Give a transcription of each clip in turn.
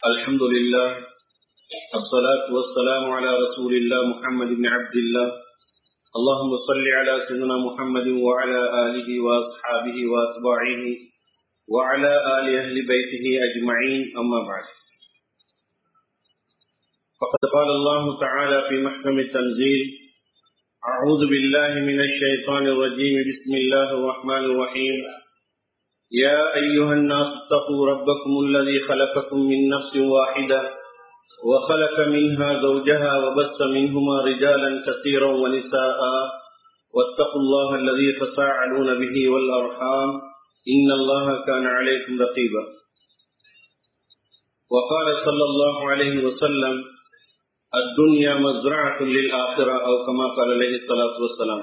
الحمد لله الصلاة والسلام على رسول الله محمد بن عبد الله اللهم صل على سيدنا محمد وعلى آله وأصحابه وأتباعه وعلى آل أهل بيته أجمعين أما بعد فقد قال الله تعالى في محكم التنزيل أعوذ بالله من الشيطان الرجيم بسم الله الرحمن الرحيم يا أيها الناس اتقوا ربكم الذي خلقكم من نفس واحدة وخلق منها زوجها وبث منهما رجالا كثيرا ونساء واتقوا الله الذي تساءلون به والأرحام إن الله كان عليكم رقيبا وقال صلى الله عليه وسلم الدنيا مزرعة للآخرة أو كما قال عليه الصلاة والسلام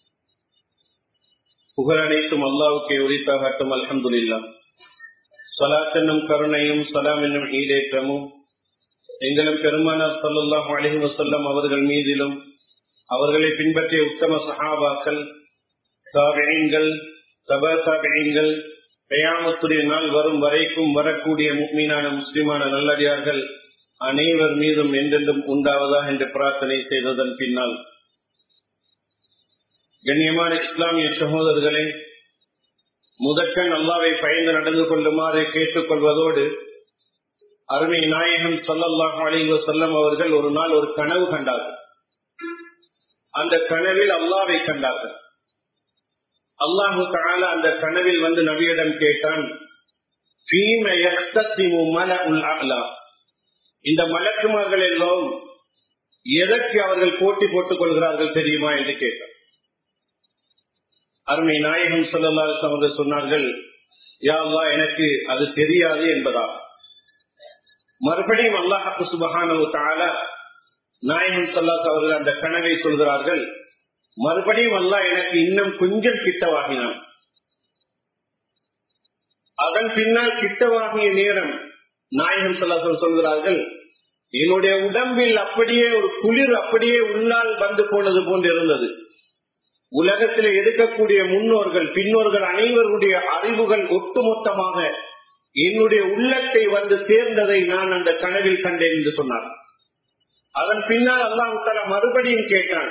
புகழ் அனைத்தும் அல்லாவுக்கே உரித்தாகட்டும் அல்ஹம்துலில்லா சலாத் என்னும் கருணையும் சலாம் என்னும் ஈடேற்றமும் எங்களும் பெருமானார் சல்லாஹ் அலஹி வசல்லம் அவர்கள் மீதிலும் அவர்களை பின்பற்றிய உத்தம சஹாபாக்கள் தாபியங்கள் சபா தாபியங்கள் பெயாமத்துடைய நாள் வரும் வரைக்கும் வரக்கூடிய மீனான முஸ்லிமான நல்லடியார்கள் அனைவர் மீதும் என்றென்றும் உண்டாவதா என்று பிரார்த்தனை செய்ததன் பின்னால் கண்ணியமான இஸ்லாமிய சகோதரர்களே முதற்கண் அல்லாவை பயந்து நடந்து கொள்ளுமாறு கேட்டுக் கொள்வதோடு அருமை நாயகம் சொல்லல்லாஹ் அலிவ செல்லம் அவர்கள் ஒரு நாள் ஒரு கனவு கண்டார்கள் அந்த கனவில் அல்லாவை கண்டார்கள் அல்லாஹு தால அந்த கனவில் வந்து நபியிடம் கேட்டான் இந்த மலக்குமார்கள் எல்லாம் எதற்கு அவர்கள் போட்டி போட்டுக் கொள்கிறார்கள் தெரியுமா என்று கேட்டார் அருமை நாயகம் சொல்லல்லாஸ் அவர்கள் சொன்னார்கள் யாழ்லா எனக்கு அது தெரியாது என்பதாக மறுபடியும் அல்லாஹாக்கு சுபகான தால நாயகம் சொல்லாஸ் அவர்கள் அந்த கனவை சொல்கிறார்கள் மறுபடியும் அல்லா எனக்கு இன்னும் கொஞ்சம் கிட்டவாகினான் அதன் பின்னால் கிட்டவாகிய நேரம் நாயகம் சொல்லாசல் சொல்கிறார்கள் என்னுடைய உடம்பில் அப்படியே ஒரு குளிர் அப்படியே உள்ளால் வந்து போனது போன்று இருந்தது உலகத்தில் இருக்கக்கூடிய முன்னோர்கள் பின்னோர்கள் அனைவருடைய அறிவுகள் ஒட்டுமொத்தமாக என்னுடைய உள்ளத்தை வந்து சேர்ந்ததை நான் அந்த கனவில் கண்டேன் என்று சொன்னார் அதன் பின்னால் அல்லாஹ் தலா மறுபடியும் கேட்டான்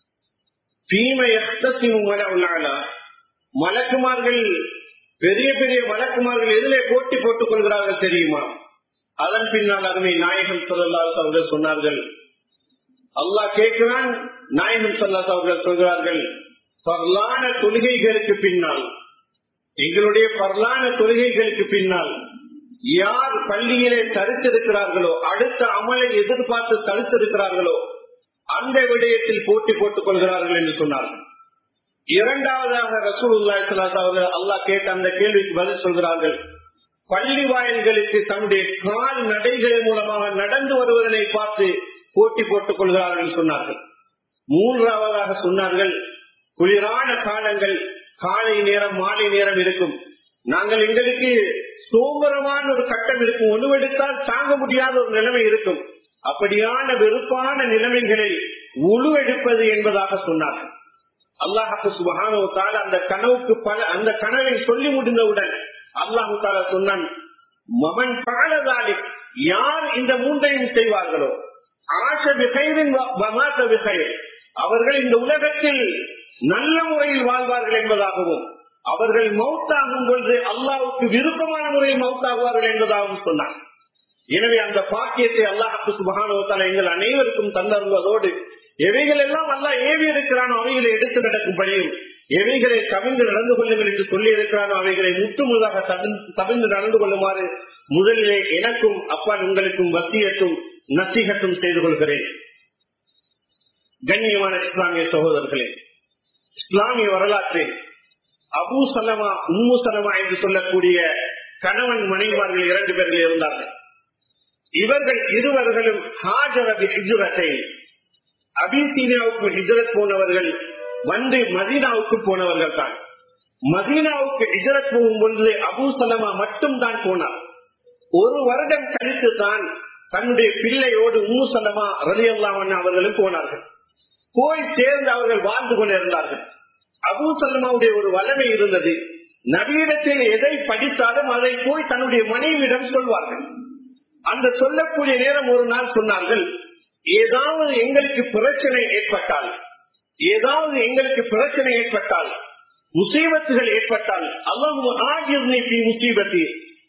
மலக்குமார்கள் பெரிய பெரிய மலக்குமார்கள் எதிலே போட்டி போட்டுக் கொள்கிறார்கள் தெரியுமா அதன் பின்னால் அதனை நாயகம் சொல்லலாஸ் அவர்கள் சொன்னார்கள் அல்லாஹ் கேட்கிறான் நாயகம் சொல்லாஸ் அவர்கள் சொல்கிறார்கள் பரலான தொழுகைகளுக்கு பின்னால் எங்களுடைய பரலான தொழுகைகளுக்கு பின்னால் யார் பள்ளியிலே தடுத்திருக்கிறார்களோ அடுத்த அமலை எதிர்பார்த்து தடுத்திருக்கிறார்களோ அந்த விடயத்தில் போட்டி போட்டுக் கொள்கிறார்கள் என்று சொன்னார்கள் இரண்டாவதாக ரசூலுல்லாய் அவர்கள் அல்லாஹ் கேட்ட அந்த கேள்விக்கு பதில் சொல்கிறார்கள் பள்ளி வாயில்களுக்கு தன்னுடைய கால் நடைகள் மூலமாக நடந்து வருவதனை பார்த்து போட்டி போட்டுக் கொள்கிறார்கள் சொன்னார்கள் மூன்றாவதாக சொன்னார்கள் குளிரான காலங்கள் காலை நேரம் மாலை நேரம் இருக்கும் நாங்கள் எங்களுக்கு சோம்பரமான ஒரு கட்டம் இருக்கும் உணவெடுத்தால் தாங்க முடியாத ஒரு நிலைமை இருக்கும் அப்படியான வெறுப்பான நிலைமைகளை உழுவெடுப்பது என்பதாக சொன்னார்கள் அல்லாஹாக்கு சுபகானோ தால அந்த கனவுக்கு பல அந்த கனவை சொல்லி முடிந்தவுடன் அல்லாஹு தால சொன்னான் மமன் பாலதாலி யார் இந்த மூன்றையும் செய்வார்களோ ஆச விகைரின் விகைர் அவர்கள் இந்த உலகத்தில் நல்ல முறையில் வாழ்வார்கள் என்பதாகவும் அவர்கள் மௌத்தாகும் பொழுது அல்லாவுக்கு விருப்பமான முறையில் மௌத்தாகுவார்கள் என்பதாகவும் சொன்னார் எனவே அந்த பாக்கியத்தை அல்லாஹுக்கு சுபகானவத்தால எங்கள் அனைவருக்கும் தந்தருவதோடு எவைகள் எல்லாம் அல்லா ஏவி இருக்கிறானோ அவைகளை எடுத்து நடக்கும்படியும் எவைகளை கவிழ்ந்து நடந்து கொள்ளுங்கள் என்று சொல்லி இருக்கிறானோ அவைகளை முற்று முழுதாக தவிர்ந்து நடந்து கொள்ளுமாறு முதலிலே எனக்கும் அப்பா உங்களுக்கும் வசியத்தும் நசீகத்தும் செய்து கொள்கிறேன் கண்ணியமான இஸ்லாமிய சகோதரர்களே இஸ்லாமிய வரலாற்றில் அபு சலமா உம்மு சலமா என்று சொல்லக்கூடிய கணவன் மனைவார்கள் இரண்டு பேர்கள் இருந்தார்கள் இவர்கள் இருவர்களும் ஹாஜரபி ஹிஜுரத்தை அபிசீனியாவுக்கு ஹிஜரத் போனவர்கள் வந்து மதீனாவுக்கு போனவர்கள் தான் மதீனாவுக்கு ஹிஜரத் போகும் பொழுது அபு சலமா மட்டும் தான் போனார் ஒரு வருடம் கழித்து தான் தன்னுடைய பிள்ளையோடு உம்மு சலமா ரலி அல்லாமன் அவர்களும் போனார்கள் போய் சேர்ந்து அவர்கள் வாழ்ந்து கொண்டிருந்தார்கள் அபு சலமாவுடைய ஒரு வல்லமை இருந்தது நவீனத்தில் எதை படித்தாலும் அதை போய் தன்னுடைய மனைவியிடம் சொல்வார்கள் அந்த சொல்லக்கூடிய நேரம் ஒரு நாள் சொன்னார்கள் ஏதாவது எங்களுக்கு பிரச்சனை ஏற்பட்டால் ஏதாவது எங்களுக்கு பிரச்சனை ஏற்பட்டால் முசீபத்துகள் ஏற்பட்டால் அல்லாஹு ஆகிர்னி பி முசீபத்தி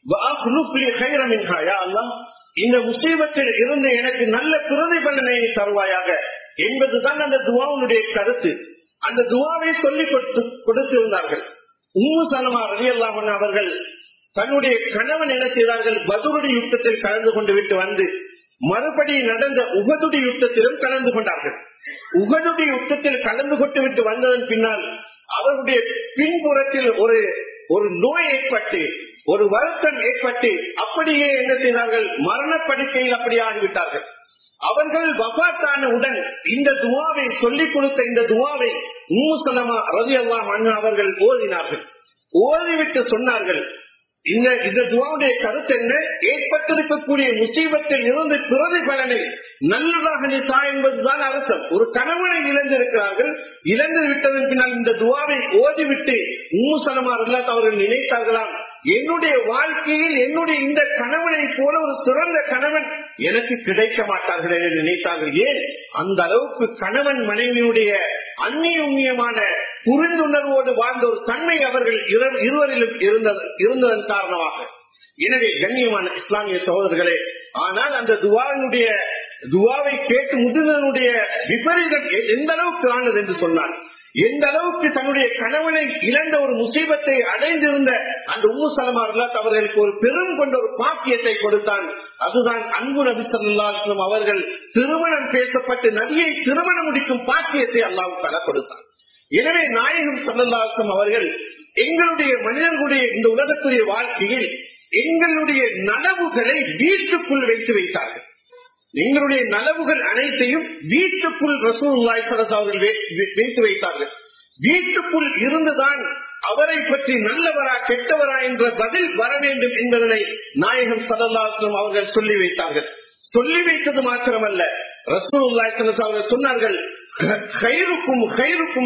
இந்த முசீபத்தில் இருந்து எனக்கு நல்ல பிரதிபலனை தருவாயாக என்பதுதான் அந்த துவாவுடைய கருத்து அந்த துவாவை சொல்லிக் கொடுத்து கொடுத்திருந்தார்கள் உம்மு சலமா ரவி அல்லாமன் அவர்கள் தன்னுடைய கணவன் என்ன செய்தார்கள் பதுருடி யுத்தத்தில் கலந்து கொண்டு விட்டு வந்து மறுபடி நடந்த உகதுடி யுத்தத்திலும் கலந்து கொண்டார்கள் உகதுடி யுத்தத்தில் கலந்து கொண்டு விட்டு வந்ததன் பின்னால் அவருடைய பின்புறத்தில் ஒரு ஒரு நோய் ஏற்பட்டு ஒரு வருத்தம் ஏற்பட்டு அப்படியே என்ன செய்தார்கள் மரணப்படுக்கையில் அப்படி ஆகிவிட்டார்கள் அவர்கள் வபாத்தான உடன் இந்த துவாவை சொல்லிக் கொடுத்த இந்த துவாவை உம்முசலமா ரவி அல்லா அண்ணா அவர்கள் ஓதினார்கள் ஓதிவிட்டு சொன்னார்கள் இந்த இந்த துவாவுடைய கருத்து என்ன ஏற்பட்டிருக்கக்கூடிய முசீபத்தில் இருந்து பிரதிபலனை நல்லதாக நீ தா என்பதுதான் அர்த்தம் ஒரு கணவனை இழந்திருக்கிறார்கள் இழந்து விட்டதன் பின்னால் இந்த துவாவை ஓதிவிட்டு உம்முசலமா ரல்லாத் அவர்கள் நினைத்தார்களாம் என்னுடைய வாழ்க்கையில் என்னுடைய இந்த கணவனை போல ஒரு சிறந்த கணவன் எனக்கு கிடைக்க மாட்டார்கள் என்று நினைத்தார்கள் ஏன் அந்த அளவுக்கு கணவன் மனைவியுடைய அந்நியுண்ணியமான புரிந்துணர்வோடு வாழ்ந்த ஒரு தன்மை அவர்கள் இருவரிலும் இருந்ததன் காரணமாக எனவே கண்ணியமான இஸ்லாமிய சகோதரர்களே ஆனால் அந்த துவாவினுடைய துவாவை கேட்டு முதிர்ந்தனுடைய விபரீதம் எந்த அளவுக்கு ஆனது என்று சொன்னார் எந்த அளவுக்கு தன்னுடைய கணவனை இழந்த ஒரு முசீபத்தை அடைந்திருந்த அந்த உம்மு சலமா அல்லாத் அவர்களுக்கு ஒரு பெரும் கொண்ட ஒரு பாக்கியத்தை கொடுத்தான் அதுதான் அன்பு நபி சொல்லாஸ்லம் அவர்கள் திருமணம் பேசப்பட்டு நபியை திருமணம் முடிக்கும் பாக்கியத்தை அல்லாஹ் தர கொடுத்தான் எனவே நாயகம் சல்லல்லாசம் அவர்கள் எங்களுடைய மனிதர்களுடைய இந்த உலகத்துடைய வாழ்க்கையில் எங்களுடைய நலவுகளை வீட்டுக்குள் வைத்து வைத்தார்கள் எங்களுடைய நலவுகள் அனைத்தையும் வீட்டுக்குள் ரசூல்லாய் அவர்கள் வைத்து வைத்தார்கள் வீட்டுக்குள் இருந்துதான் அவரை பற்றி நல்லவரா கெட்டவரா என்ற பதில் வர வேண்டும் என்பதனை நாயகம் சதல்லாஸ்லம் அவர்கள் சொல்லி வைத்தார்கள் சொல்லி வைத்தது மாத்திரமல்ல ரசூல்லாய் அவர்கள் சொன்னார்கள் கயிறுக்கும் கயிறுக்கும்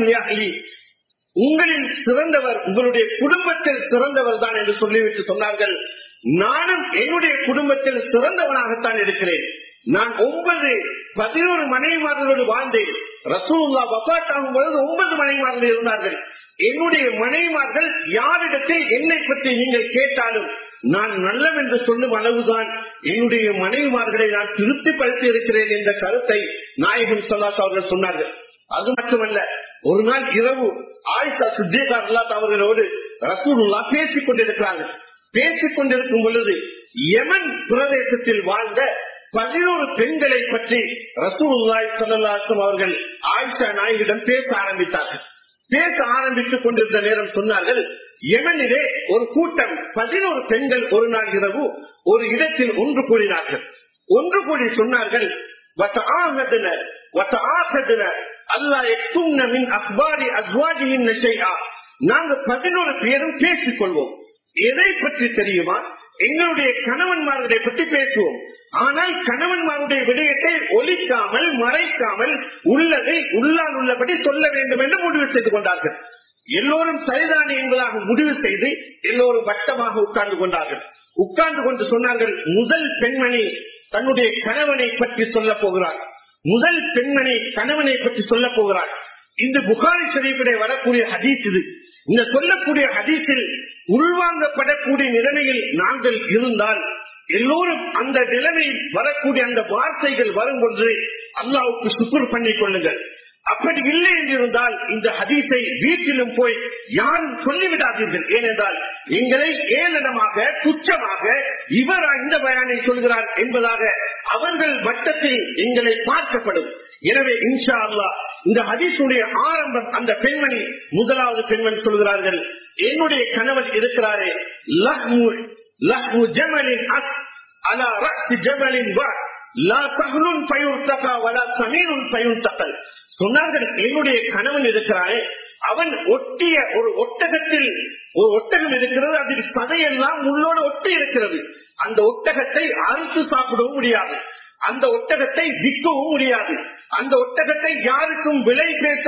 உங்களில் சிறந்தவர் உங்களுடைய குடும்பத்தில் சிறந்தவர் தான் என்று சொல்லிவிட்டு சொன்னார்கள் நானும் என்னுடைய குடும்பத்தில் சிறந்தவனாகத்தான் இருக்கிறேன் நான் ஒன்பது பதினோரு மனைவிமார்களோடு வாழ்ந்தேன் ரசூல்லா வபாட் ஆகும் பொழுது ஒன்பது மனைவிமார்கள் இருந்தார்கள் என்னுடைய மனைவிமார்கள் யாரிடத்தில் என்னை பற்றி நீங்கள் கேட்டாலும் நான் நல்லம் என்று சொல்லும் அளவுதான் என்னுடைய மனைவிமார்களை நான் திருப்திப்படுத்தி இருக்கிறேன் என்ற கருத்தை நாயகம் சொல்லாஸ் அவர்கள் சொன்னார்கள் அது மட்டுமல்ல ஒரு நாள் இரவு ஆயிஷா சித்தேகா அல்லாத் அவர்களோடு ரசூலுல்லா பேசிக் கொண்டிருக்கிறார்கள் பேசிக் கொண்டிருக்கும் பொழுது யமன் பிரதேசத்தில் வாழ்ந்த பதினோரு பெண்களை பற்றி ரசூல்லாய் சொல்லலாசம் அவர்கள் ஆயிஷா நாயகிடம் பேச ஆரம்பித்தார்கள் பேச ஆரம்பித்துக் கொண்டிருந்த நேரம் சொன்னார்கள் யமனிலே ஒரு கூட்டம் பதினோரு பெண்கள் ஒரு நாள் இரவு ஒரு இடத்தில் ஒன்று கூடினார்கள் ஒன்று கூடி சொன்னார்கள் நாங்க பதினோரு பேரும் பேசிக் கொள்வோம் எதை பற்றி தெரியுமா எங்களுடைய கணவன்மார்களை பற்றி பேசுவோம் ஆனால் கணவன்மாருடைய விடயத்தை ஒலிக்காமல் மறைக்காமல் உள்ளதை உள்ளால் உள்ளபடி சொல்ல வேண்டும் என்று முடிவு செய்து கொண்டார்கள் எல்லோரும் சரிதானே என்பதாக முடிவு செய்து எல்லோரும் வட்டமாக உட்கார்ந்து கொண்டார்கள் உட்கார்ந்து கொண்டு சொன்னார்கள் முதல் பெண்மணி தன்னுடைய கணவனை பற்றி சொல்ல போகிறார் முதல் பெண்மணி கணவனை பற்றி சொல்ல போகிறார் இந்த புகாரி ஷரீஃபிலே வரக்கூடிய ஹதீஸ் இது இந்த சொல்லக்கூடிய ஹதீஸில் உள்வாங்கப்படக்கூடிய நிலைமையில் நாங்கள் இருந்தால் எல்லோரும் அந்த நிலைமையில் வரக்கூடிய அந்த வார்த்தைகள் வரும் பொழுது அல்லாவுக்கு சுக்குர் பண்ணிக் கொள்ளுங்கள் அப்படி இல்லை என்றிருந்தால் இந்த ஹதீஸை வீட்டிலும் போய் யாரும் சொல்லிவிடாதீர்கள் ஏனென்றால் எங்களை ஏளனமாக துச்சமாக இவரா இந்த பயானை சொல்கிறார் என்பதாக அவர்கள் வட்டத்தில் எங்களை பார்க்கப்படும் எனவே இன்ஷா அல்லா இந்த ஹதீஸுடைய ஆரம்பம் அந்த பெண்மணி முதலாவது பெண்மணி சொல்கிறார்கள் என்னுடைய கணவன் இருக்கிறாரே லஹ்மு லஹ்மு ஜமலின் அஸ் அலா ரக்ஸ் ஜமலின் வா லா தஹ்லுன் பயுர்தகா வலா சமீனுன் பயுர்தகல் சொன்னார்கள் என்னுடைய கணவன் இருக்கிறானே அவன் ஒட்டிய ஒரு ஒட்டகத்தில் ஒரு ஒட்டகம் இருக்கிறது அதில் சதையெல்லாம் உள்ளோடு ஒட்டி இருக்கிறது அந்த ஒட்டகத்தை அறுத்து சாப்பிடவும் முடியாது அந்த ஒட்டகத்தை விற்கவும் முடியாது அந்த ஒட்டகத்தை யாருக்கும் விலை பேச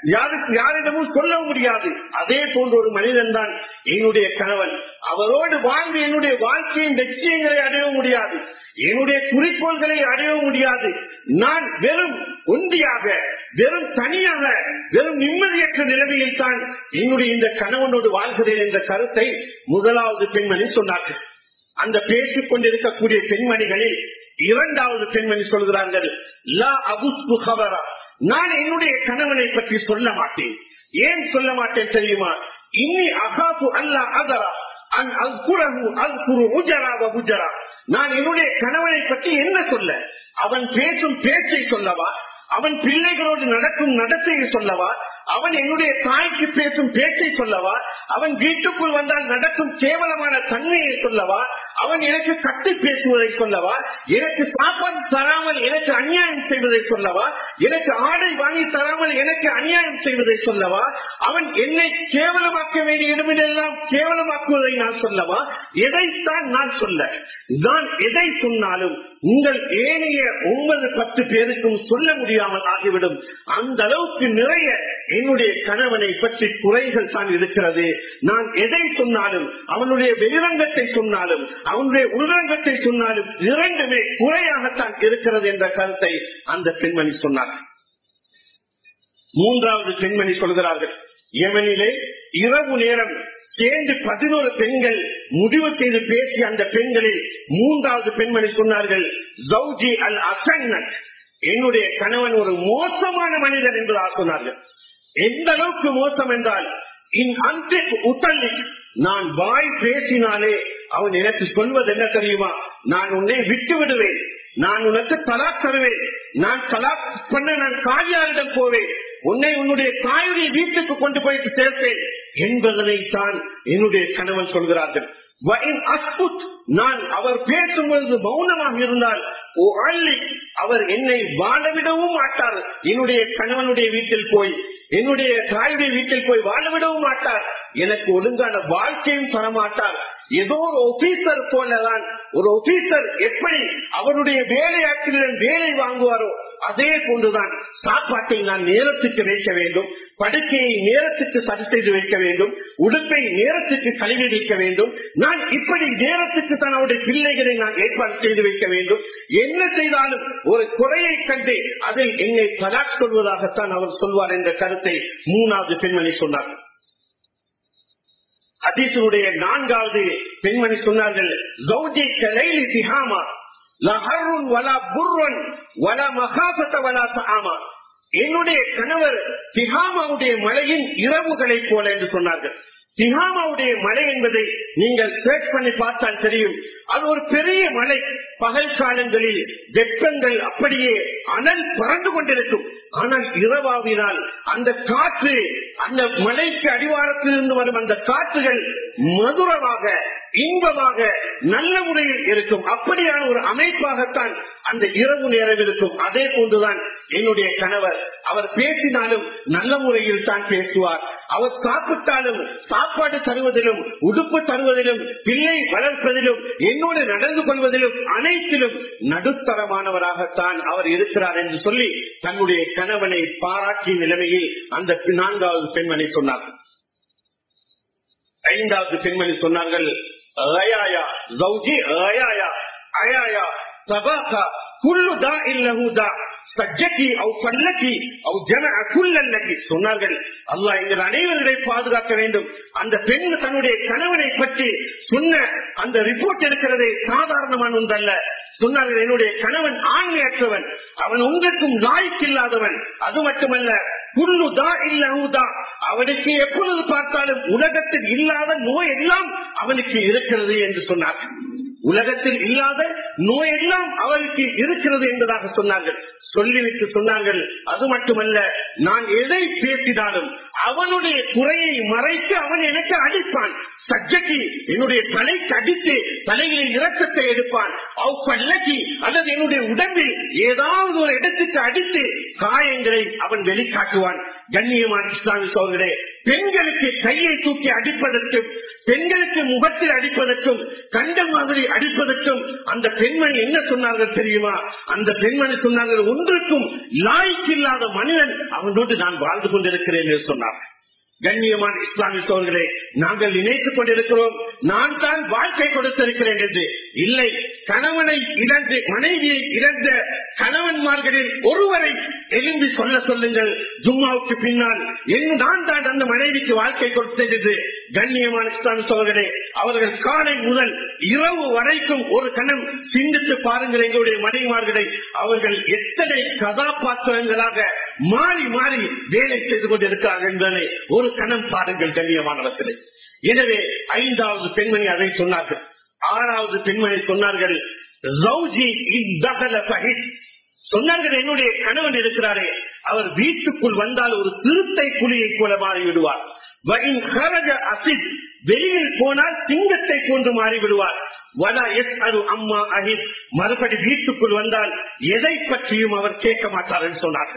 யாருக்கு யாரிடமும் சொல்ல முடியாது அதே போன்ற ஒரு மனிதன் தான் என்னுடைய கணவன் அவரோடு வாழ்ந்து என்னுடைய வாழ்க்கையின் லட்சியங்களை அடைய முடியாது என்னுடைய குறிக்கோள்களை அடைய முடியாது நான் வெறும் ஒன்றியாக வெறும் தனியாக வெறும் நிம்மதியற்ற நிலைமையில் தான் என்னுடைய இந்த கணவனோடு வாழ்கிறேன் என்ற கருத்தை முதலாவது பெண்மணி சொன்னார்கள் அந்த பேசிக் கொண்டிருக்கக்கூடிய பெண்மணிகளில் இரண்டாவது பெண்மணி சொல்கிறார்கள் லா அபுஸ்து ஹபரா நான் என்னுடைய கணவனை பற்றி சொல்ல மாட்டேன் ஏன் சொல்ல மாட்டேன் தெரியுமா இன்னி அகாசு அல்ல அதரா அன் அல்குரகு அல்குரு உஜரா உஜரா நான் என்னுடைய கணவனை பற்றி என்ன சொல்ல அவன் பேசும் பேச்சை சொல்லவா அவன் பிள்ளைகளோடு நடக்கும் நடத்தையை சொல்லவா அவன் என்னுடைய தாய்க்கு பேசும் பேச்சை சொல்லவா அவன் வீட்டுக்குள் வந்தால் நடக்கும் கேவலமான தன்மையை சொல்லவா அவன் எனக்கு கட்டு பேசுவதை சொல்லவா எனக்கு சாப்பாடு தராமல் எனக்கு அநியாயம் செய்வதை சொல்லவா எனக்கு ஆடை வாங்கி தராமல் எனக்கு அநியாயம் செய்வதை சொல்லவா அவன் என்னை கேவலமாக்க வேண்டிய இடமிடெல்லாம் கேவலமாக்குவதை நான் சொல்லவா எதைத்தான் நான் சொல்ல நான் எதை சொன்னாலும் உங்கள் ஏனைய ஒன்பது பத்து பேருக்கும் சொல்ல முடியாமல் ஆகிவிடும் அந்த அளவுக்கு நிறைய என்னுடைய கணவனை பற்றி குறைகள் தான் இருக்கிறது நான் எதை சொன்னாலும் அவனுடைய வெளிரங்கத்தை சொன்னாலும் அவனுடைய உள்ரங்கத்தை சொன்னாலும் இரண்டுமே குறையாகத்தான் இருக்கிறது என்ற கருத்தை அந்த பெண்மணி சொன்னார் மூன்றாவது பெண்மணி சொல்கிறார்கள் யமனிலே இரவு நேரம் சேர்ந்து பதினோரு பெண்கள் முடிவு செய்து பேசிய அந்த பெண்களில் மூன்றாவது பெண்மணி சொன்னார்கள் ஜவுஜி அல் அசன்னன் என்னுடைய கணவன் ஒரு மோசமான மனிதன் என்று சொன்னார்கள் எந்த அளவுக்கு மோசம் என்றால் இன் அன்பிக் உத்தல்லி நான் வாய் பேசினாலே அவன் எனக்கு சொல்வது என்ன தெரியுமா நான் உன்னை விட்டு விடுவேன் நான் உனக்கு தலாக் தருவேன் நான் தலாக் பண்ண நான் காரியாரிடம் போவேன் உன்னை உன்னுடைய தாயுடைய வீட்டுக்கு கொண்டு போய் சேர்ப்பேன் என்பதனை தான் என்னுடைய கணவன் சொல்கிறார்கள் நான் அவர் பேசும்பொழுது மௌனமாக இருந்தால் ஓ அள்ளி அவர் என்னை வாழவிடவும் மாட்டார் என்னுடைய கணவனுடைய வீட்டில் போய் என்னுடைய தாயுடைய வீட்டில் போய் வாழவிடவும் மாட்டார் எனக்கு ஒழுங்கான வாழ்க்கையும் தரமாட்டார் ஏதோ ஒரு ஒபீசர் போலதான் ஒரு ஒபீசர் எப்படி அவருடைய வேலையாட்களிடம் வேலை வாங்குவாரோ அதே போன்றுதான் சாப்பாட்டை நான் நேரத்துக்கு வைக்க வேண்டும் படுக்கையை நேரத்துக்கு சரி செய்து வைக்க வேண்டும் உடுப்பை நேரத்துக்கு கழுவி வைக்க வேண்டும் நான் இப்படி நேரத்துக்கு தான் அவருடைய பிள்ளைகளை நான் ஏற்பாடு செய்து வைக்க வேண்டும் என்ன செய்தாலும் ஒரு குறையை கண்டு அதில் என்னை தலாக் சொல்வதாகத்தான் அவர் சொல்வார் என்ற கருத்தை மூணாவது பெண்மணி சொன்னார் அதீசனுடைய நான்காவது பெண்மணி சொன்னார்கள் என்னுடைய கணவர் திஹாமாவுடைய மலையின் இரவுகளை போல என்று சொன்னார்கள் திஹாமாவுடைய மலை என்பதை நீங்கள் சர்ச் பண்ணி பார்த்தால் தெரியும் அது ஒரு பெரிய மலை பகல் காலங்களில் வெப்பங்கள் அப்படியே அனல் பறந்து கொண்டிருக்கும் ஆனால் இரவாவினால் அந்த காற்று அந்த மலைக்கு அடிவாரத்திலிருந்து வரும் அந்த காற்றுகள் மதுரமாக இன்பமாக நல்ல முறையில் இருக்கும் அப்படியான ஒரு அமைப்பாகத்தான் அந்த இரவு நேரம் இருக்கும் அதே போன்றுதான் என்னுடைய கணவர் அவர் பேசினாலும் நல்ல முறையில் தான் பேசுவார் அவர் சாப்பிட்டாலும் சாப்பாடு தருவதிலும் உடுப்பு தருவதிலும் பிள்ளை வளர்ப்பதிலும் என்னோடு நடந்து கொள்வதிலும் அனைத்திலும் நடுத்தரமானவராகத்தான் அவர் இருக்கிறார் என்று சொல்லி தன்னுடைய கணவனை பாராட்டிய நிலைமையில் அந்த நான்காவது பெண்மணி சொன்னார் ஐந்தாவது பெண்மணி சொன்னார்கள் சொன்னார்கள் அல்லாஹ் எங்கள் அனைவர்களை பாதுகாக்க வேண்டும் அந்த பெண் தன்னுடைய கணவனை பற்றி சொன்ன அந்த ரிப்போர்ட் இருக்கிறதே சாதாரணமான ஒன்றல்ல சொன்னார்கள் என்னுடைய கணவன் ஆண்மையற்றவன் அவன் ஒன்றுக்கும் லாய்க்கில்லாதவன் அது மட்டுமல்ல புல்லுதா இல்லா அவனுக்கு எப்பொழுது பார்த்தாலும் உலகத்தில் இல்லாத நோய் எல்லாம் அவனுக்கு இருக்கிறது என்று சொன்னார் உலகத்தில் இல்லாத நோய் எல்லாம் அவருக்கு இருக்கிறது என்பதாக சொன்னார்கள் சொல்லிவிட்டு சொன்னார்கள் அது மட்டுமல்ல நான் எதை பேசினாலும் அவனுடைய குறையை மறைத்து அவன் எனக்கு அடிப்பான் சஜ்ஜக்கு என்னுடைய தலைக்கு அடித்து தலையில் இரக்கத்தை எடுப்பான் அவ் பல்லக்கி அல்லது என்னுடைய உடம்பில் ஏதாவது ஒரு இடத்துக்கு அடித்து காயங்களை அவன் வெளிக்காட்டுவான் கண்ணியமான இஸ்லாமிய சோழர்களே பெண்களுக்கு கையை தூக்கி அடிப்பதற்கும் பெண்களுக்கு முகத்தில் அடிப்பதற்கும் கண்ட மாதிரி அடிப்பதற்கும் அந்த பெண்மணி என்ன சொன்னார்கள் தெரியுமா அந்த பெண்மணி சொன்னார்கள் ஒன்றுக்கும் லாய்க்கில்லாத மனிதன் அவனோடு நான் வாழ்ந்து கொண்டிருக்கிறேன் என்று சொன்னார்கள் கண்ணியமான இஸ்லாமிய சோழர்களே நாங்கள் நினைத்துக் கொண்டிருக்கிறோம் நான் தான் வாழ்க்கை கொடுத்திருக்கிறேன் என்று இல்லை கணவனை இழந்து மனைவியை இழந்த கணவன்மார்களில் ஒருவரை எழும்பி சொல்ல சொல்லுங்கள் ஜும்மாவுக்கு பின்னால் என் நான் தான் அந்த மனைவிக்கு வாழ்க்கை கொடுத்தது கண்ணியமான இஸ்லாமிய சோழர்களே அவர்கள் காலை முதல் இரவு வரைக்கும் ஒரு கணம் சிந்தித்து பாருங்கள் எங்களுடைய மனைவிமார்களை அவர்கள் எத்தனை கதாபாத்திரங்களாக மாறி மாறி வேலை செய்து கொண்டிருக்கிறார்கள் என்பதை ஒரு கணம் பாருங்கள் கண்ணியமானவர்களே எனவே ஐந்தாவது பெண்மணி அதை சொன்னார்கள் ஆறாவது பெண்மணி சொன்னார்கள் "ஜௌஜி இன் தகல ஃபஹித்." சொன்னார்கள் என்னுடைய கணவன் இருக்கிறாரே அவர் வீட்டுக்குள் வந்தால் ஒரு சிறுத்தை புலியை போல மாறி விடுவார் வயின் ஹரஜ அசித் வெளியில் போனால் சிங்கத்தை போன்று மாறி விடுவார் வலா எஸ் அரு அம்மா அஹித் மறுபடி வீட்டுக்குள் வந்தால் எதை பற்றியும் அவர் கேட்க மாட்டார் என்று சொன்னார்கள்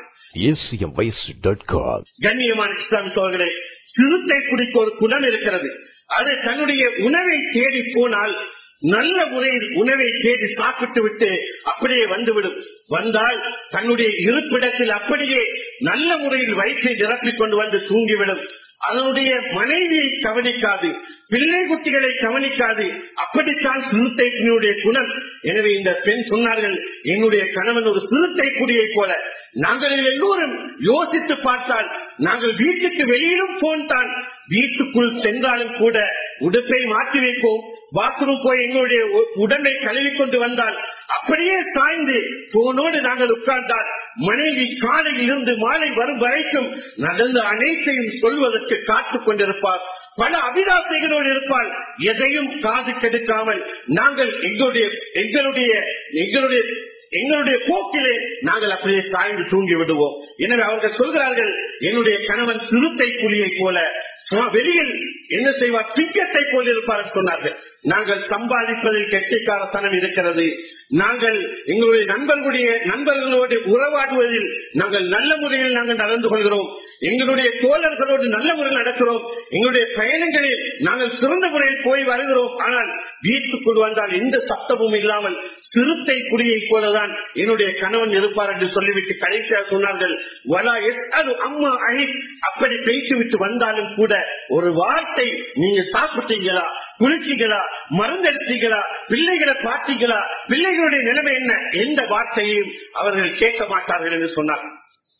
acmvoice.com. கண்ணியமான இஸ்லாம் சோழர்களே சிறுத்தை குடிக்க ஒரு குணம் இருக்கிறது அது தன்னுடைய உணவை தேடி போனால் நல்ல முறையில் உணவை தேடி சாப்பிட்டு விட்டு அப்படியே வந்துவிடும் வந்தால் தன்னுடைய இருப்பிடத்தில் அப்படியே நல்ல முறையில் வயிற்றை நிரப்பிக் கொண்டு வந்து தூங்கிவிடும் அதனுடைய மனைவியை கவனிக்காது பிள்ளை குட்டிகளை கவனிக்காது அப்படித்தான் சிறுத்தைக்குடைய குணம் எனவே இந்த பெண் சொன்னார்கள் என்னுடைய கணவன் ஒரு சிறுத்தை குடியை போல நாங்கள் எல்லோரும் யோசித்து பார்த்தால் நாங்கள் வீட்டுக்கு வெளியிலும் போன் தான் வீட்டுக்குள் சென்றாலும் கூட உடுப்பை மாற்றி வைப்போம் பாத்ரூம் போய் எங்களுடைய உ- உடம்பை கழுவி கொண்டு வந்தால் அப்படியே சாய்ந்து போனோடு நாங்கள் உட்கார்ந்தால் மனைவி காலையில் இருந்து மாலை வரும் வரைக்கும் நடந்த அனைத்தையும் சொல்வதற்கு காத்துக் கொண்டிருப்பார் பல அபிலாசைகளோடு இருப்பால் எதையும் காது கெடுக்காமல் நாங்கள் எங்களுடைய எங்களுடைய எங்களுடைய எங்களுடைய போக்கிலே நாங்கள் அப்படியே சாய்ந்து தூங்கி விடுவோம் எனவே அவர்கள் சொல்கிறார்கள் என்னுடைய கணவன் சிறுத்தை புலியை போல சும்மா வெளியில் என்ன செய்வார் சிங்கத்தை போல் இருப்பார் என்று சொன்னார்கள் நாங்கள் சம்பாதிப்பதில் கெட்டிக்காரத்தனம் இருக்கிறது நாங்கள் எங்களுடைய நண்பர்களுடைய நண்பர்களோடு உறவாடுவதில் நாங்கள் நல்ல முறையில் நாங்கள் நடந்து கொள்கிறோம் எங்களுடைய தோழர்களோடு நல்ல முறையில் நடக்கிறோம் எங்களுடைய பயணங்களில் நாங்கள் சிறந்த முறையில் போய் வருகிறோம் ஆனால் வீட்டுக்குள் வந்தால் எந்த சத்தமும் இல்லாமல் சிறுத்தை குடியை போலதான் என்னுடைய கணவன் இருப்பார் என்று சொல்லிவிட்டு கடைசியாக சொன்னார்கள் "வலா எஸ்அலு அம்மா அஹித்." அப்படி பேசி விட்டு வந்தாலும் கூட ஒரு வார்த்தை நீங்க சாப்பிட்டீங்களா குளிச்சீங்களா மருந்தெடுத்தீங்களா பிள்ளைகளை பார்த்தீங்களா பிள்ளைகளுடைய நிலைமை என்ன எந்த வார்த்தையையும் அவர்கள் கேட்க மாட்டார்கள் என்று சொன்னார்கள்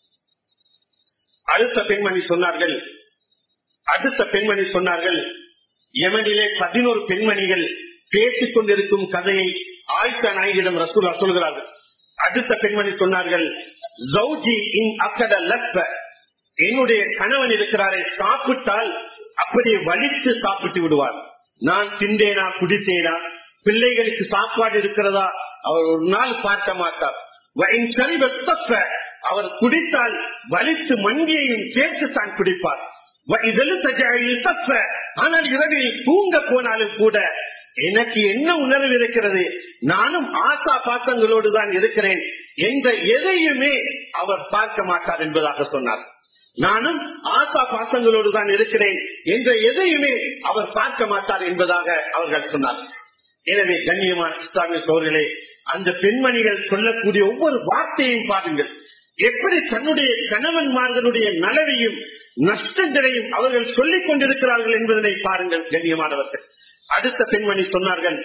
அடுத்த பெண்மணி சொன்னார்கள் அடுத்த பெண்மணி சொன்னார்கள் யமனிலே பதினோரு பெண்மணிகள் பேசிக் கொண்டிருக்கும் கதையை ஆயிஷா நாயகிடம் ரசூலா சொல்கிறார்கள் அடுத்த பெண்மணி சொன்னார்கள் "ஜௌஜி இன் அக்கட லப்ப." என்னுடைய கணவன் இருக்கிறாரே சாப்பிட்டால் அப்படியே வலித்து சாப்பிட்டு விடுவார் நான் தின்றேனா குடித்தேனா பிள்ளைகளுக்கு சாப்பாடு இருக்கிறதா அவர் ஒரு நாள் பார்க்க மாட்டார் "வஇன் ஷரிப தப்ப." அவர் குடித்தால் வலித்து மண்டியையும் சேர்த்து தான் குடிப்பார் "வஇதல் தஜஅலில் தப்ப." ஆனால் இரவில் தூங்க போனாலும் கூட எனக்கு என்ன உணர்வு இருக்கிறது நானும் ஆசா பாசங்களோடு தான் இருக்கிறேன் என்ற எதையுமே அவர் பார்க்க மாட்டார் என்பதாக சொன்னார் நானும் ஆசா பாசங்களோடு தான் இருக்கிறேன் என்ற எதையுமே அவர் பார்க்க மாட்டார் என்பதாக அவர்கள் சொன்னார் எனவே கண்ணியமான இஸ்லாமிய சோழர்களே அந்த பெண்மணிகள் சொல்லக்கூடிய ஒவ்வொரு வார்த்தையையும் பாருங்கள் எப்படி தன்னுடைய கணவன்மார்களுடைய நலவையும் நஷ்டங்களையும் அவர்கள் சொல்லிக் கொண்டிருக்கிறார்கள் என்பதனை பாருங்கள் கண்ணியமானவர்கள் அடுத்த பெண்மணி சொன்னார்கள்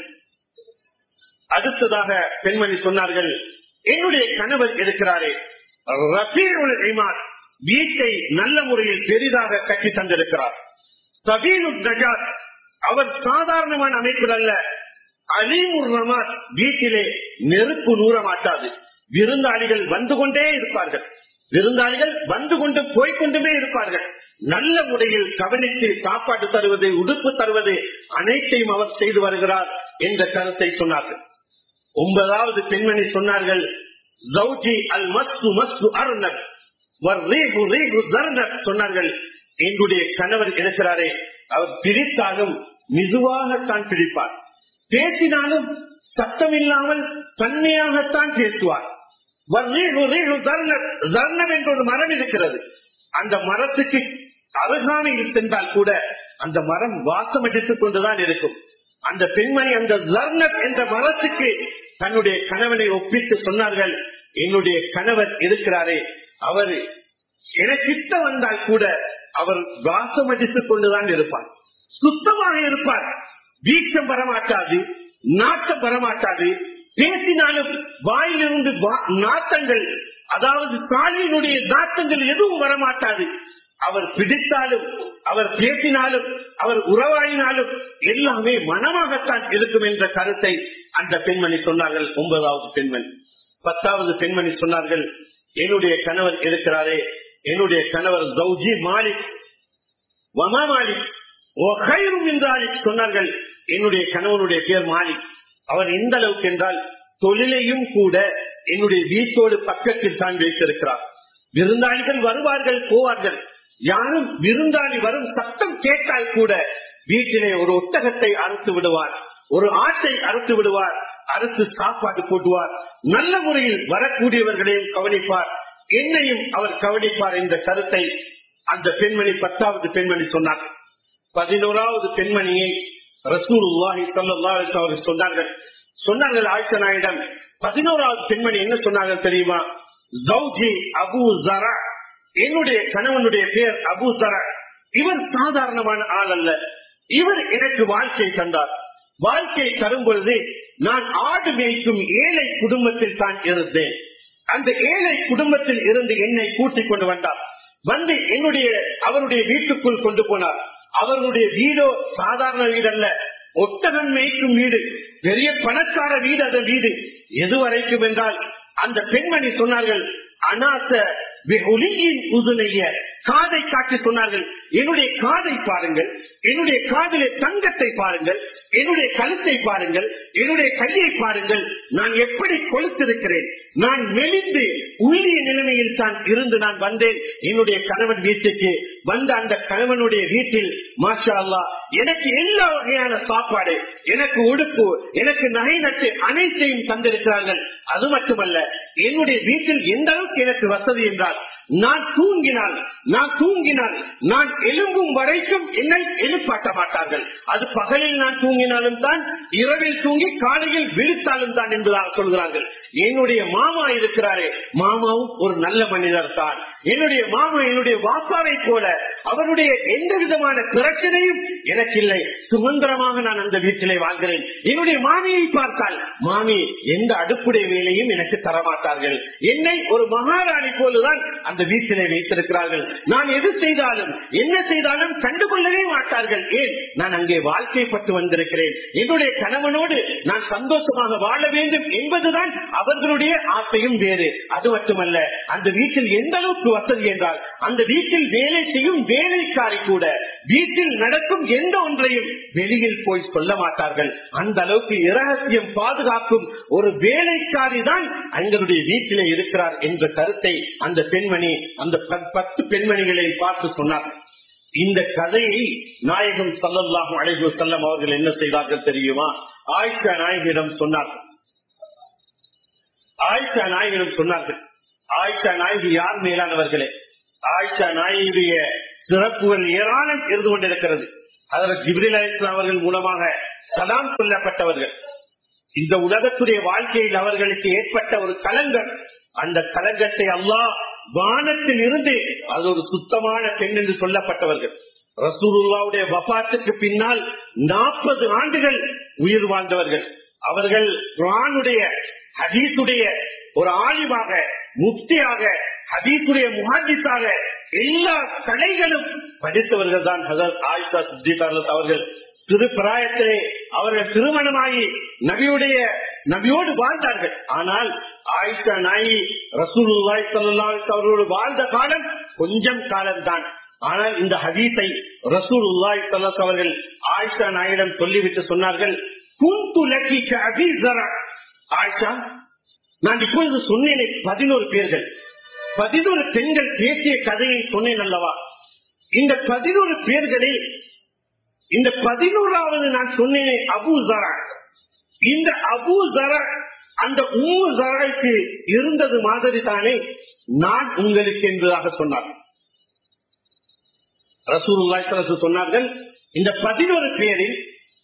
அடுத்ததாக பெண்மணி சொன்னார்கள் என்னுடைய கணவர் இருக்கிறாரே ரஃபீருல் இமான் வீட்டை நல்ல முறையில் பெரிதாக கட்டி தந்திருக்கிறார் சபீனுல் நஜாத் அவர் சாதாரணமான அமைப்பில் அல்ல அலீமுர் ரமாத் வீட்டிலே நெருப்பு நூற மாட்டாது விருந்தாளிகள் வந்து கொண்டே இருப்பார்கள் விருந்தாளிகள் வந்து கொண்டு போய்கொண்டுமே இருப்பார்கள் நல்ல முறையில் கவனித்து சாப்பாடு தருவது உடுப்பு தருவது அனைத்தையும் அவர் செய்து வருகிறார் என்ற கருத்தை சொன்னார்கள் ஒன்பதாவது பெண்மணி சொன்னார்கள் "ஜௌஜி அல் மஸ்து மஸ்து அர்ணப் வர் ரீஹு ரீஹு தர்ணப்" சொன்னார்கள் என்னுடைய கணவர் இருக்கிறாரே அவர் பிரித்தாலும் மெதுவாகத்தான் பிடிப்பார் பேசினாலும் சத்தம் இல்லாமல் தன்மையாகத்தான் பேசுவார் வர் ரீஹு ரீஹு தர்ணப். தர்ணம் என்ற ஒரு மரம் இருக்கிறது அந்த மரத்துக்கு அருகாமையில் சென்றால் கூட அந்த மரம் வாசம் அடித்துக் கொண்டுதான் இருக்கும் அந்த பெண்மணி அந்த லர்னட் என்ற மரத்துக்கு தன்னுடைய கணவனை ஒப்பிட்டு சொன்னார்கள் என்னுடைய கணவர் இருக்கிறாரே அவர் எனக்கிட்ட வந்தால் கூட அவர் வாசம் அடித்துக் கொண்டுதான் இருப்பார் சுத்தமாக இருப்பார் வீக்கம் வரமாட்டாது நாட்டம் வரமாட்டாது பேசினாலும் வாயிலிருந்து வா- நாட்டங்கள் அதாவது காலினுடைய நாட்டங்கள் எதுவும் வரமாட்டாது அவர் பிடித்தாலும் அவர் பேசினாலும் அவர் உறவாடினாலும் எல்லாமே மனமாகத்தான் இருக்கும் என்ற கருத்தை அந்த பெண்மணி சொன்னார்கள் ஒன்பதாவது பெண்மணி பத்தாவது பெண்மணி சொன்னார்கள் என்னுடைய கணவர் இருக்கிறாரே என்னுடைய கணவர் கௌஜி மாலிக் வமா மாலிக் ஒஹைரும் என்றால் சொன்னார்கள் என்னுடைய கணவனுடைய பேர் மாலிக் அவர் எந்த அளவுக்கு என்றால் தொழிலையும் கூட என்னுடைய வீட்டோடு பக்கத்தில் தான் வைத்திருக்கிறார் விருந்தாளிகள் வருவார்கள் போவார்கள் யாரும் விருந்தாளி வரும் சத்தம் கேட்டால் கூட வீட்டிலே ஒரு ஒட்டகத்தை அறுத்து விடுவார் ஒரு ஆட்டை அறுத்து விடுவார் அறுத்து சாப்பாடு போட்டுவார் நல்ல முறையில் வரக்கூடியவர்களையும் கவனிப்பார் என்னையும் அவர் கவனிப்பார் என்ற கருத்தை அந்த பெண்மணி பத்தாவது பெண்மணி சொன்னார் பதினோராவது பெண்மணியை ரசூலுல்லாஹி ஸல்லல்லாஹு அலைஹி வஸல்லம் அவர்கள் சொன்னார்கள் சொன்னார்கள் ஆயிஷா நாயிடம் பதினோராவது பெண்மணி என்ன சொன்னார்கள் தெரியுமா ஜௌஜி அபு ஜரா என்னுடைய கணவனுடைய பெயர் அபு ஜரா இவர் சாதாரணமான ஆள் அல்ல இவர் எனக்கு வாழ்க்கை தந்தார் வாழ்க்கை தரும் பொழுது நான் ஆடு மேய்க்கும் ஏழை குடும்பத்தில் தான் இருந்தேன் அந்த ஏழை குடும்பத்தில் இருந்து என்னை கூட்டிக் கொண்டு வந்தார் வந்து என்னுடைய அவருடைய வீட்டுக்குள் கொண்டு போனார் அவருடைய வீடோ சாதாரண வீடு அல்ல ஒட்டகம் மேய்க்கும் வீடு பெரிய பணக்கார வீடு அதன் வீடு எது வரைக்கும் என்றால் அந்த பெண்மணி சொன்னார்கள் அனாச ஒளியின் உதுனைய காதை காட்டி சொன்னார்கள் என்னுடைய காதை பாருங்கள் என்னுடைய காதிலே தங்கத்தை பாருங்கள் என்னுடைய கழுத்தை பாருங்கள் என்னுடைய கையை பாருங்கள் நான் எப்படி கொளுத்திருக்கிறேன் நான் மெலிந்து உள்ளிய நிலைமையில் தான் இருந்து நான் வந்தேன் என்னுடைய கணவன் வீட்டுக்கு வந்த அந்த கணவனுடைய வீட்டில் மாஷா அல்லா எனக்கு எல்லா வகையான சாப்பாடு எனக்கு உடுப்பு எனக்கு நகை நட்டு அனைத்தையும் தந்திருக்கிறார்கள் அது மட்டுமல்ல என்னுடைய வீட்டில் எந்த அளவுக்கு எனக்கு வசதி என்றால் நான் தூங்கினால் நான் தூங்கினால் நான் எழும்பும் வரைக்கும் என்னை எழுப்பாட்ட மாட்டார்கள் அது பகலில் நான் தூங்கினாலும் தான் இரவில் தூங்கி காலையில் விழித்தாலும் தான் என்பதாக சொல்கிறார்கள் என்னுடைய மாமா இருக்கிறாரே மாமாவும் ஒரு நல்ல மனிதர் தான் என்னுடைய மாமா என்னுடைய வாப்பாவை போல அவருடைய எந்த விதமான பிரச்சனையும் எனக்கு இல்லை சுதந்திரமாக நான் அந்த வீட்டிலே வாழ்கிறேன் என்னுடைய மாமியை பார்த்தால் மாமி எந்த அடுப்புடைய வேலையும் எனக்கு தரமாட்டார்கள் என்னை ஒரு மகாராணி போலதான் அந்த வீட்டிலே வைத்திருக்கிறார்கள் நான் எது செய்தாலும் என்ன செய்தாலும் கண்டுகொள்ளவே மாட்டார்கள் ஏன் நான் அங்கே வாழ்க்கைப்பட்டு வந்திருக்கிறேன் என்னுடைய கணவனோடு நான் சந்தோஷமாக வாழ வேண்டும் என்பதுதான் அவர்களுடைய ஆசையும் வேறு அது மட்டுமல்ல அந்த வீட்டில் எந்த அளவுக்கு வசதி என்றால் அந்த வீட்டில் வேலை செய்யும் வேலைக்காரி கூட வீட்டில் நடக்கும் எந்த ஒன்றையும் வெளியில் போய் சொல்ல மாட்டார்கள் அந்த அளவுக்கு இரகசியம் பாதுகாக்கும் ஒரு வேலைக்காரி தான் எங்களுடைய வீட்டிலே இருக்கிறார் என்ற கருத்தை அந்த பெண்மணி அந்த ப- பத்து பெண்மணிகளை பார்த்து சொன்னார் இந்த கதையை நாயகம் சல்லல்லாஹு அலைஹி வஸல்லம் அவர்கள் என்ன செய்தார்கள் தெரியுமா ஆயிஷா நாயகிடம் சொன்னார்கள் ஆயிஷா நாயகிடம் சொன்னார்கள் ஆயிஷா நாயகி யார் மேலானவர்களே ஆயிஷா நாயகியுடைய சிறப்புகள் ஏராளம் இருந்து கொண்டிருக்கிறது அதில் ஜிப்ரில் அலிஸ்லாம் அவர்கள் மூலமாக சலாம் சொல்லப்பட்டவர்கள் இந்த உலகத்துடைய வாழ்க்கையில் அவர்களுக்கு ஏற்பட்ட ஒரு கலங்கம் அந்த கலங்கத்தை அல்லாஹ் வானத்தில் இருந்து அது ஒரு சுத்தமான பெண் என்று சொல்லப்பட்டவர்கள் ரசூலுல்லாவுடைய வபாத்துக்கு பின்னால் நாற்பது ஆண்டுகள் உயிர் வாழ்ந்தவர்கள் அவர்கள் குரானுடைய ஹதீசுடைய ஒரு ஆலிமாக முக்தியாக ஹதீசுடைய முஹாதிஸாக எல்லா கலைகளும் படித்தவர்கள் தான் ஹசரத் ஆயிஷா சித்திகாரத் அவர்கள் சிறு பிராயத்திலே அவர்கள் திருமணமாகி நபியுடைய நபியோடு வாழ்ந்தார்கள் ஆனால் ஆயிஷா நாயி ரசூலுல்லாய் அவர்களோடு வாழ்ந்த காலம் கொஞ்சம் காலம்தான் ஆனால் இந்த ஹதீஸை ரசூலுல்லாய் சல்லாஸ் அவர்கள் ஆயிஷா நாயிடம் சொல்லிவிட்டு சொன்னார்கள் குந்து லக்கிக்க அபீசரா ஆயிஷா நான் இப்பொழுது சொன்னேனே பதினோரு பேர்கள் பதினோரு பெண்கள் பேசிய கதையை சொன்னேன் அல்லவா இந்த பதினோரு பேர்களில் இந்த பதினோராவது நான் சொன்னேனே அபு ஜரா இந்த அபு ஜரா அந்த உம்மு ஜராய்க்கு இருந்தது மாதிரி தானே நான் உங்களுக்கு என்பதாக சொன்னார் ரசூலுல்லாஹி ஸல்லல்லாஹு அலைஹி சொன்னார்கள் இந்த பதினோரு பேரில்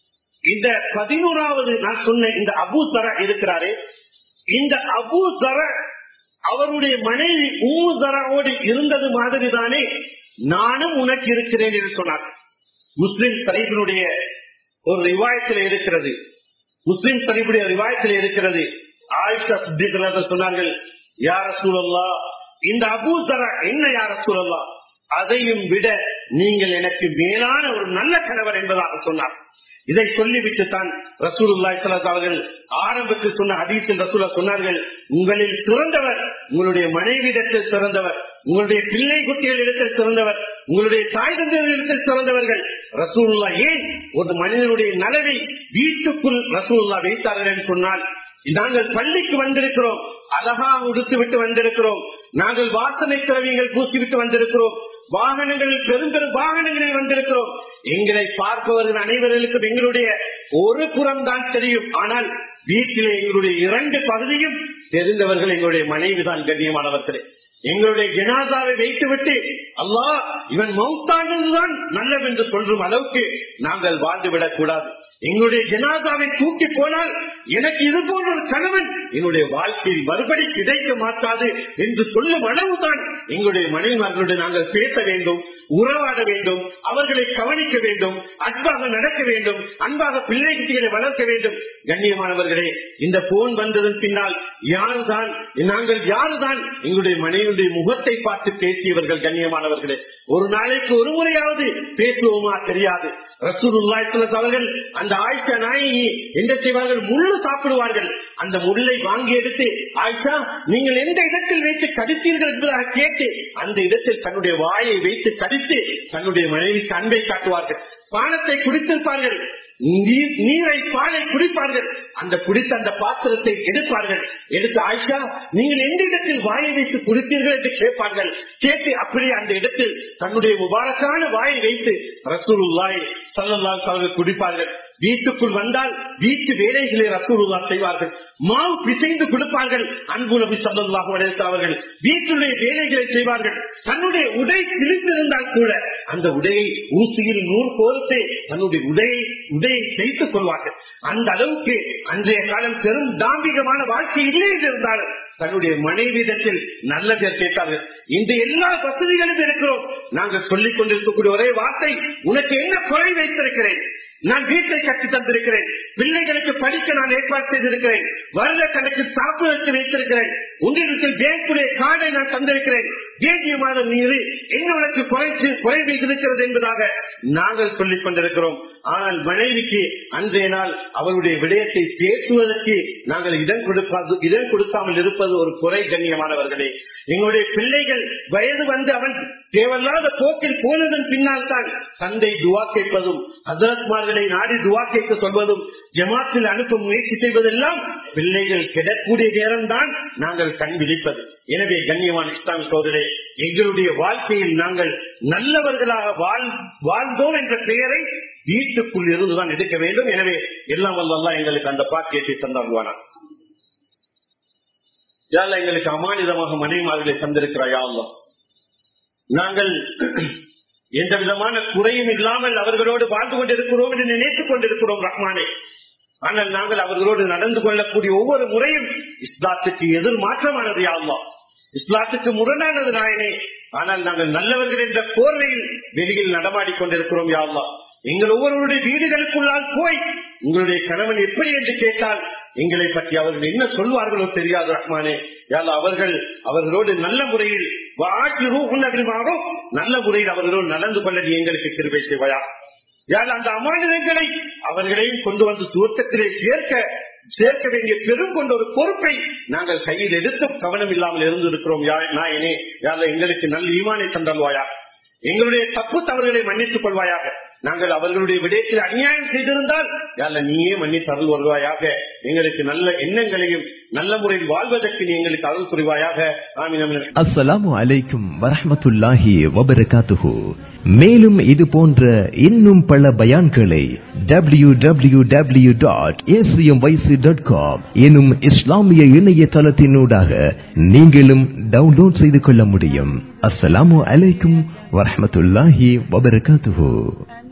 இந்த பதினோராவது நான் சொன்ன இந்த அபூ தர இருக்கிறாரே இந்த அபூ தர அவருடைய மனைவி உம்மு தராவோடு இருந்தது மாதிரி தானே நானும் உனக்கு இருக்கிறேன் என்று சொன்னார் முஸ்லிம் சரீபினுடைய ஒரு ரிவாயத்தில் இருக்கிறது முஸ்லிம் சரீபுடைய ரிவாயத்தில் இருக்கிறது ஆயிஷா சித்திகளாக சொன்னார்கள் யார சூழல்லா இந்த அபூ தரா என்ன யார சூழல்லா அதையும் விட நீங்கள் எனக்கு மேலான ஒரு நல்ல கணவர் என்பதாக சொன்னார் இதை சொல்லிவிட்டு தான் ரசூலுல்லாய் அவர்கள் ஆரம்பத்தில் சொன்ன ஹதீஸில் ரசூலா சொன்னார்கள் உங்களில் சிறந்தவர் உங்களுடைய மனைவியிடத்தில் சிறந்தவர் உங்களுடைய பிள்ளை குட்டிகள் இடத்தில் சிறந்தவர் உங்களுடைய தாய் தந்தையர்களிடத்தில் சிறந்தவர்கள் ரசூலுல்லா ஏன் ஒரு மனிதனுடைய நலவை வீட்டுக்குள் ரசூலுல்லா வைத்தார்கள் என்று சொன்னால் நாங்கள் பள்ளிக்கு வந்திருக்கிறோம் அழகா உடுத்து விட்டு வந்திருக்கிறோம் நாங்கள் வாசனை திரவியங்கள் பூசிவிட்டு வந்திருக்கிறோம் வாகனங்களில் பெரும் பெரும் வாகனங்களில் வந்திருக்கிறோம் எங்களை பார்ப்பவர்கள் அனைவர்களுக்கும் எங்களுடைய ஒரு புறம் தான் தெரியும் ஆனால் வீட்டிலே எங்களுடைய இரண்டு பகுதியும் தெரிந்தவர்கள் எங்களுடைய மனைவி தான் கண்ணியமானவர்களே எங்களுடைய ஜனாதாவை வைத்துவிட்டு அல்லாஹ் இவன் மௌத்தானதுதான் நல்லவென்று சொல்லும் அளவுக்கு நாங்கள் வாழ்ந்துவிடக் கூடாது எங்களுடைய ஜனாதாவை தூக்கி போனால் எனக்கு இது போன்ற ஒரு கணவன் என்னுடைய வாழ்க்கையில் மறுபடி கிடைக்க மாட்டாது என்று சொல்லும் அளவுதான் எங்களுடைய மனைவிமார்களுடன் நாங்கள் பேச வேண்டும் உறவாட வேண்டும் அவர்களை கவனிக்க வேண்டும் அன்பாக நடக்க வேண்டும் அன்பாக பிள்ளை குட்டிகளை வளர்க்க வேண்டும் கண்ணியமானவர்களே இந்த போன் வந்ததன் பின்னால் யாருதான் நாங்கள் யாருதான் எங்களுடைய மனைவியுடைய முகத்தை பார்த்து பேசியவர்கள் கண்ணியமானவர்களே ஒரு நாளைக்கு ஒரு முறையாவது பேசுவோமா தெரியாது ரசூலுல்லாய் அவர்கள் அந்த ஆயிஷா நாயகி என்ன செய்வார்கள் முள்ளு சாப்பிடுவார்கள் அந்த முள்ளை வாங்கி எடுத்து ஆயிஷா நீங்கள் எந்த இடத்தில் வைத்து கடித்தீர்கள் என்பதாக கேட்டு அந்த இடத்தில் தன்னுடைய வாயை வைத்து கடித்து தன்னுடைய மனைவிக்கு அன்பை காட்டுவார்கள் பானத்தை குடித்திருப்பார்கள் நீரை பாலை குடிப்பார்கள் அந்த குடித்த அந்த பாத்திரத்தை எடுப்பார்கள் எடுத்து ஆயிஷா நீங்கள் எந்த இடத்தில் வாயை வைத்து குடித்தீர்கள் என்று கேட்பார்கள் கேட்டு அப்படியே அந்த இடத்தில் தன்னுடைய முபாரக்கான வாயை வைத்து ரசூலுல்லாய் சல்லல்லாஹு அவர்கள் குடிப்பார்கள் வீட்டுக்குள் வந்தால் வீட்டு வேலைகளை ரசூலுல்லா செய்வார்கள் மாவு பிசைந்து கொடுப்பார்கள் அன்பு நபி சல்லாஹு அவர்கள் வீட்டுடைய வேலைகளை செய்வார்கள் தன்னுடைய உடை கிழிந்திருந்தால் கூட அந்த உடையை ஊசியில் நூல் கோர்த்து தன்னுடைய உடையை உடையை செய்துக் கொள்வார்கள் அந்த அளவுக்கு அன்றைய காலம் பெரும் தாம்பிகமான வாழ்க்கை இல்லை இருந்தாலும் தன்னுடைய மனைவியிடத்தில் நல்ல பேர் கேட்டார்கள் இந்த எல்லா வசதிகளும் இருக்கிறோம் நாங்கள் சொல்லிக் கொண்டிருக்கக்கூடிய ஒரே வார்த்தை உனக்கு என்ன குறை வைத்திருக்கிறேன் நான் வீட்டை கட்டி தந்திருக்கிறேன் பிள்ளைகளுக்கு படிக்க நான் ஏற்பாடு செய்திருக்கிறேன் வருட கணக்கு சாப்பிடுவதற்கு வைத்திருக்கிறேன் உங்களிடத்தில் பேங்குடைய கார்டை நான் தந்திருக்கிறேன் வேண்டிய மாதம் மீது என்ன உனக்கு குறைச்சு குறைவு இருக்கிறது என்பதாக நாங்கள் சொல்லிக் கொண்டிருக்கிறோம் ஆனால் மனைவிக்கு அன்றைய நாள் அவருடைய விடயத்தை பேசுவதற்கு நாங்கள் இடம் கொடுக்காது இடம் கொடுக்காமல் இருப்பது ஒரு குறை கண்ணியமானவர்களே எங்களுடைய பிள்ளைகள் வயது வந்து அவன் தேவையில்லாத போக்கில் போனதன் பின்னால் தான் தந்தை துவா கேட்பதும் அதரத்மார்களை நாடி துவா கேட்க சொல்வதும் ஜமாத்தில் அனுப்ப முயற்சி செய்வதெல்லாம் பிள்ளைகள் கிடக்கூடிய நேரம்தான் நாங்கள் கண் விழிப்பது எனவே கண்ணியமான இஸ்லாம் சோதரே எங்களுடைய வாழ்க்கையில் நாங்கள் நல்லவர்களாக வாழ்ந்தோம் என்ற பெயரை வீட்டுக்குள் இருந்துதான் எடுக்க வேண்டும் எனவே எல்லாம் வல்லல்லாம் எங்களுக்கு அந்த பாக்கியத்தை தந்தாழ்வானா யாழ் எங்களுக்கு அமானிதமாக மனைமார்களை தந்திருக்கிறாயா நாங்கள் எந்த விதமான குறையும் இல்லாமல் அவர்களோடு வாழ்ந்து கொண்டிருக்கிறோம் என்று நினைத்துக் கொண்டிருக்கிறோம் ரஹ்மானே ஆனால் நாங்கள் அவர்களோடு நடந்து கொள்ளக்கூடிய ஒவ்வொரு முறையும் இஸ்லாத்துக்கு எதிர் மாற்றமானது யாழ்லா இஸ்லாத்துக்கு முரணானது நாயனே ஆனால் நாங்கள் நல்லவர்கள் என்ற போர்வையில் வெளியில் நடமாடி கொண்டிருக்கிறோம் யாழ்லா எங்கள் ஒவ்வொருவருடைய வீடுகளுக்குள்ளால் போய் உங்களுடைய கணவன் எப்படி என்று கேட்டால் எங்களை பற்றி அவர்கள் என்ன சொல்வார்களோ தெரியாது ரஹ்மானே யாழ் அவர்கள் அவர்களோடு நல்ல முறையில் நல்ல முறையில் அவர்களோடு நடந்து கொள்ள நீ எங்களுக்கு கிருபை செய்வாயா யாழ் அந்த அமானிதங்களை அவர்களையும் கொண்டு வந்து துவக்கத்திலே சேர்க்க சேர்க்க வேண்டிய பெரும் கொண்ட ஒரு பொறுப்பை நாங்கள் கையில் எடுத்து கவனம் இல்லாமல் இருந்திருக்கிறோம் நாயனே யாழ் எங்களுக்கு நல்ல ஈமானை தந்தல்வாயா எங்களுடைய தப்பு தவறுகளை மன்னித்துக் கொள்வாயாக நாங்கள் அவர்களுடைய விடயத்தில் அநியாயம் செய்திருந்தால் யால நீயே மன்னித்து அருள் வருவாயாக எங்களுக்கு நல்ல எண்ணங்களையும் நல்ல முறையில் வாழ்வதற்கு நீ எங்களுக்கு அருள் புரிவாயாக ஆமீன் அஸ்ஸலாமு அலைக்கும் வரஹ்மத்துல்லாஹி வபரகாத்துஹு மேலும் இது போன்ற இன்னும் பல பயான்களை W W W dot dot com எனும் இஸ்லாமிய இணையதளத்தினூடாக நீங்களும் டவுன்லோட் செய்து கொள்ள முடியும் அஸ்ஸலாமு அலைக்கும் வரஹ்மத்துல்லாஹி வபரகாத்துஹு